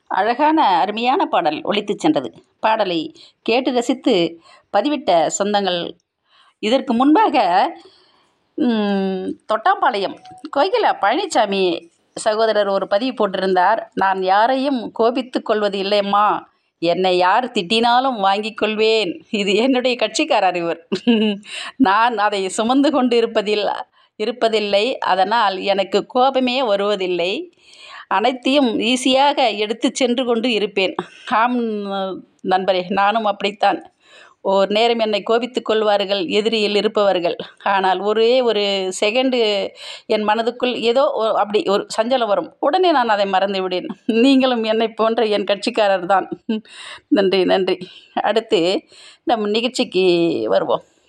அழகான அருமையான பாடல் ஒலித்துச் சென்றது பாடலை கேட்டு ரசித்து பதிவிட்ட சொந்தங்கள் இதற்கு முன்பாக தொட்டாம்பாளையம் கோகிலா பழனிசாமி சகோதரர் ஒரு பதிவு போட்டிருந்தார் நான் யாரையும் கோபித்துக் கொள்வது இல்லைம்மா என்னை யார் திட்டினாலும் வாங்கிக் கொள்வேன் இது என்னுடைய கட்சிக்காரர் இவர் நான் அதை சுமந்து கொண்டு இருப்பதில் இருப்பதில்லை அதனால் எனக்கு கோபமே வருவதில்லை அனைத்தையும் ஈஸியாக எடுத்து சென்று கொண்டு இருப்பேன் ஆம் நண்பரே நானும் அப்படித்தான் ஓர் நேரம் என்னை கோபித்துக் கொள்வார்கள் எதிரியில் இருப்பவர்கள் ஆனால் ஒரே ஒரு செகண்டு என் மனதுக்குள் ஏதோ ஒ- அப்படி ஒரு சஞ்சலம் வரும் உடனே நான் அதை மறந்து விடுவேன் நீங்களும் என்னை போன்ற என் கட்சிக்காரர் தான் நன்றி நன்றி அடுத்து நம் நிகழ்ச்சிக்கு வருவோம்